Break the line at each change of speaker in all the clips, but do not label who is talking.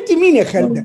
انت مين يا خالده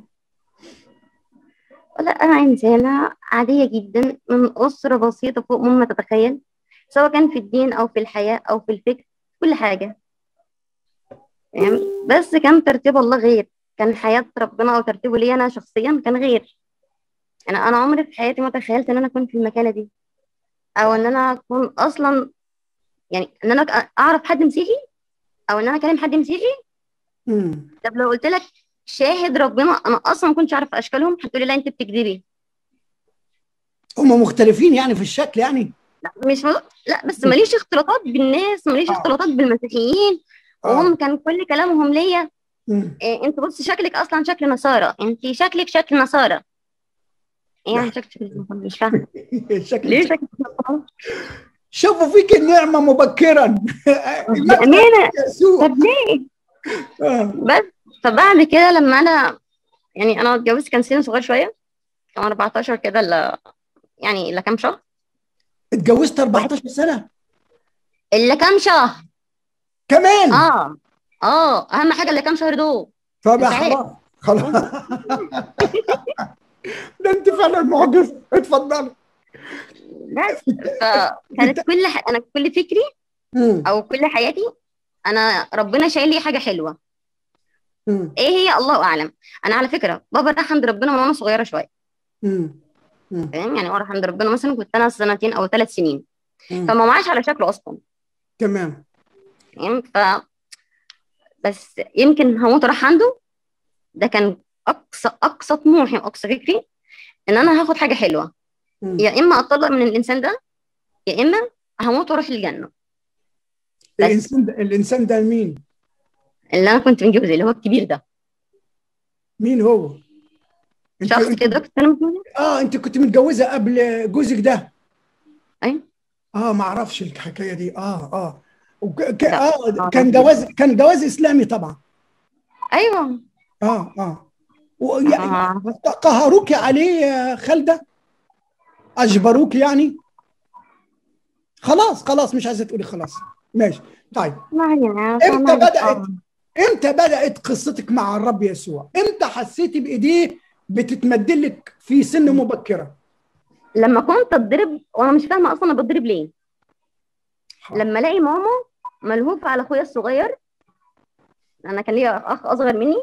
لا أنا إنسانة عادية جدا من أسرة بسيطة فوق مما تتخيل سواء كان في الدين أو في الحياة أو في الفكر كل حاجة يعني بس كان ترتيب الله غير كان حياة ربنا أو ترتيبه لي أنا شخصيا كان غير يعني أنا عمري في حياتي ما تخيلت إن أنا أكون في المكانة دي أو إن أنا أكون أصلا يعني إن أنا أعرف حد مسيحي أو إن أنا أكلم حد مسيحي
مم.
طب لو قلت لك شاهد ربنا أنا أصلا ما كنتش أعرف أشكالهم هتقولي لا أنت بتكذبي
هم مختلفين يعني في الشكل يعني
لا مش مو... لا بس ماليش اختلاطات بالناس ماليش
آه.
اختلاطات بالمسيحيين وهم كان كل كلامهم ليا
مم.
إيه انت بص شكلك اصلا شكل نصارى انت شكلك شكل نصارى ايه يعني شكل شكل نصارى مش فاهمه
الشكل
ليه شكل نصارى
شوفوا فيك النعمه مبكرا
بامانه
يسوع
طب ليه
آه.
بس فبعد كده لما انا يعني انا اتجوزت كان سني صغير شويه كان 14 كده الا يعني الا كام شهر
اتجوزت 14 سنه
الا كام شهر
كمان
اه اه اهم حاجه اللي كام شهر دول
فبقى
انت عارف.
خلاص خلاص ده انت فعلا معجزه اتفضلي
بس فكانت كل ح... انا كل فكري
مم.
او كل حياتي انا ربنا شايل لي حاجه حلوه
مم.
ايه هي الله اعلم انا على فكره بابا راح عند ربنا من وانا صغيره شويه
مم. مم.
فاهم يعني هو راح عند ربنا مثلا كنت انا سنتين او ثلاث سنين
مم.
فما معاش على شكله اصلا
تمام
فاهم ف بس يمكن هموت راح عنده ده كان اقصى اقصى طموحي واقصى فكري ان انا هاخد حاجه حلوه
مم.
يا اما اتطلق من الانسان ده يا اما هموت واروح الجنه بس.
الانسان ده الانسان ده مين؟
اللي انا كنت متجوزه اللي هو الكبير ده
مين هو؟ انت
شخص
انت-
كده كنت انا متجوزه
اه انت كنت متجوزه قبل جوزك ده
ايوه
اه ما اعرفش الحكايه دي اه اه وك... ك...
لا.
اه
آه.
كان جواز كان جواز اسلامي طبعا
ايوه
اه اه ويعني
آه.
قهروك عليه يا خالده اجبروك يعني خلاص خلاص مش عايزه تقولي خلاص ماشي طيب
ما يعني
امتى بدات
آه.
امتى بدات قصتك مع الرب يسوع امتى حسيتي بايديه بتتمدلك في سن مبكره
لما كنت اتضرب وانا مش فاهمه اصلا انا بتضرب ليه لما الاقي ماما ملهوفه على اخويا الصغير انا كان ليا اخ اصغر مني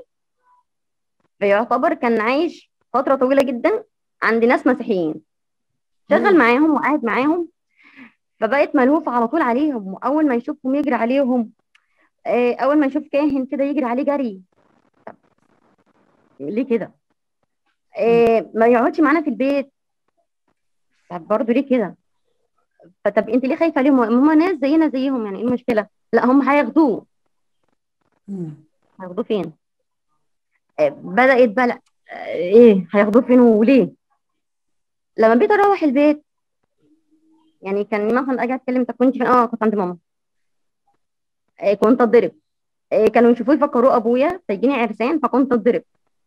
فيعتبر كان عايش فتره طويله جدا عند ناس مسيحيين شغل
مم.
معاهم وقاعد معاهم فبقت ملهوفه على طول عليهم واول ما يشوفهم يجري عليهم آه، اول ما يشوف كاهن كده يجري عليه جري طب ليه كده آه، ما يقعدش معانا في البيت طب برضه ليه كده فطب انت ليه خايفه عليهم هم ناس زينا زيهم يعني ايه المشكله لا هم هياخدوه
مم.
هياخدوه فين آه، بدات بقى لا آه، ايه هياخدوه فين وليه لما بقيت اروح البيت يعني كان مثلا اجي اتكلم طب كنت فين اه كنت عند ماما آه، كنت اتضرب آه، كانوا يشوفوه يفكروه ابويا فيجيني عرسان فكنت اتضرب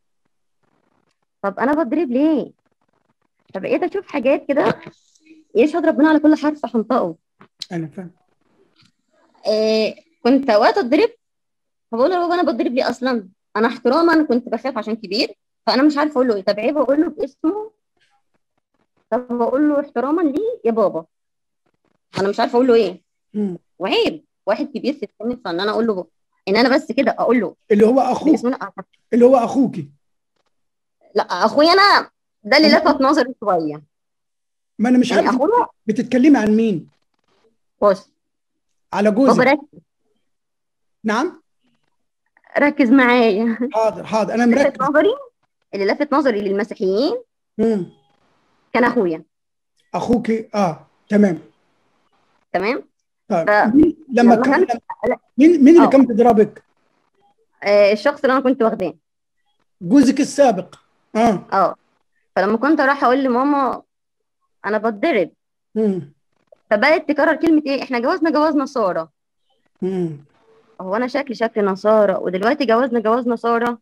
طب انا بتضرب ليه فبقيت اشوف حاجات كده يشهد ربنا على كل حرف هنطقه
انا فاهم
آه كنت اوقات اتضرب فبقول له يا بابا انا بتضرب ليه اصلا انا احتراما كنت بخاف عشان كبير فانا مش عارفه اقول له ايه طب عيب اقول له باسمه طب بقول له احتراما ليه يا بابا انا مش عارفه اقول له ايه
مم.
وعيب واحد كبير في السن فان انا اقول له ان انا بس كده اقول له
اللي هو اخوك
باسمه لا
اللي هو اخوكي
لا اخويا انا ده اللي لفت نظري شويه
ما انا مش
يعني
عارف
اخويا
بتتكلمي عن مين
بص
على
بابا
جوزك
ركز
نعم
ركز معايا
حاضر حاضر انا
لفت
مركز
نظري اللي لفت نظري للمسيحيين
مم.
كان اخويا
اخوكي اه تمام
تمام
طيب
ف-
مين لما
لما
كان
كان-
مين مين اللي
آه.
كان بيضربك
آه الشخص اللي انا كنت واخداه
جوزك السابق اه
اه فلما كنت اروح اقول لماما انا بتضرب
مم.
فبدات تكرر كلمه ايه احنا جوازنا جواز نصارى
مم.
هو انا شكلي شكل نصارى ودلوقتي جوازنا جواز نصارى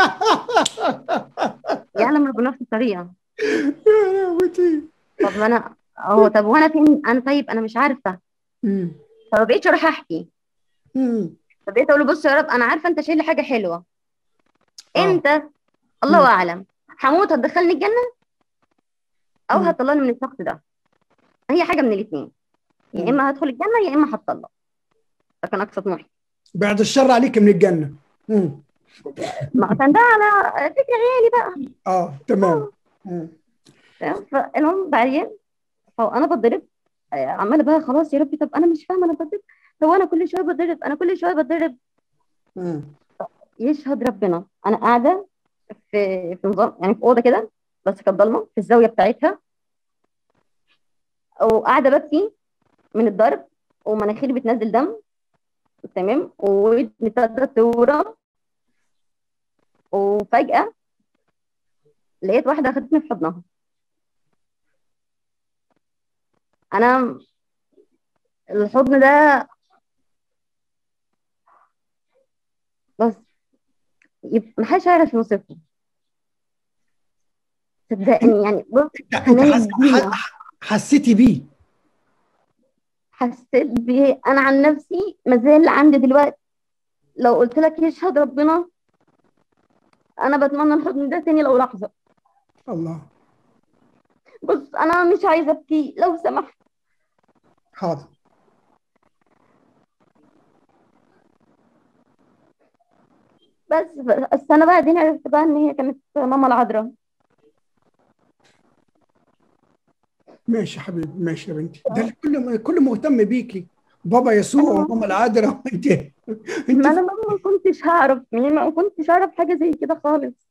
يعلم ربنا في الطريقه
يا لهوتي.
طب ما انا اهو طب وانا فين انا طيب انا مش عارفه
مم.
فما بقيتش اروح احكي
مم.
فبقيت اقول له بص يا رب انا عارفه انت شايل لي حاجه حلوه
آه.
انت الله
مم.
اعلم هموت هتدخلني الجنه او
مم.
هتطلعني من الشخص ده هي حاجه من الاثنين يا
مم.
اما هدخل الجنه يا اما هتطلق ده كان اقصى طموحي
بعد الشر عليك من الجنه مم.
ما كان ده على فكره عيالي بقى
اه تمام مم.
تمام؟ فالمهم بعدين فانا بتضرب آه، عماله بقى خلاص يا ربي طب انا مش فاهمه انا بتضرب هو انا كل شويه بتضرب انا كل شويه بتضرب
مم.
يشهد ربنا انا قاعده في في نظام يعني في اوضه كده بس كانت ضلمه في الزاويه بتاعتها وقاعده ببكي من الضرب ومناخيري بتنزل دم تمام ودني ابتدت تورم وفجاه لقيت واحده اخدتني في حضنها انا الحضن ده بس يب- محدش هيعرف يوصفه صدقني يعني بص
انت انت
حنان
حس...
الدنيا.
ح- حسيتي بيه
حسيت بيه انا عن نفسي ما زال عندي دلوقتي لو قلت لك يشهد ربنا انا بتمنى الحضن ده تاني لو لحظه
الله
بص انا مش عايزه ابكي لو سمحت
حاضر
بس بس انا بعدين عرفت بقى ان هي كانت ماما العذراء
ماشي يا حبيبي ماشي يا بنتي ده الكل الكل مهتم بيكي بابا يسوع
أيوة.
وماما العذراء وانت
ما
انت
انا ما ما كنتش هعرف يعني ما كنتش هعرف حاجه زي كده خالص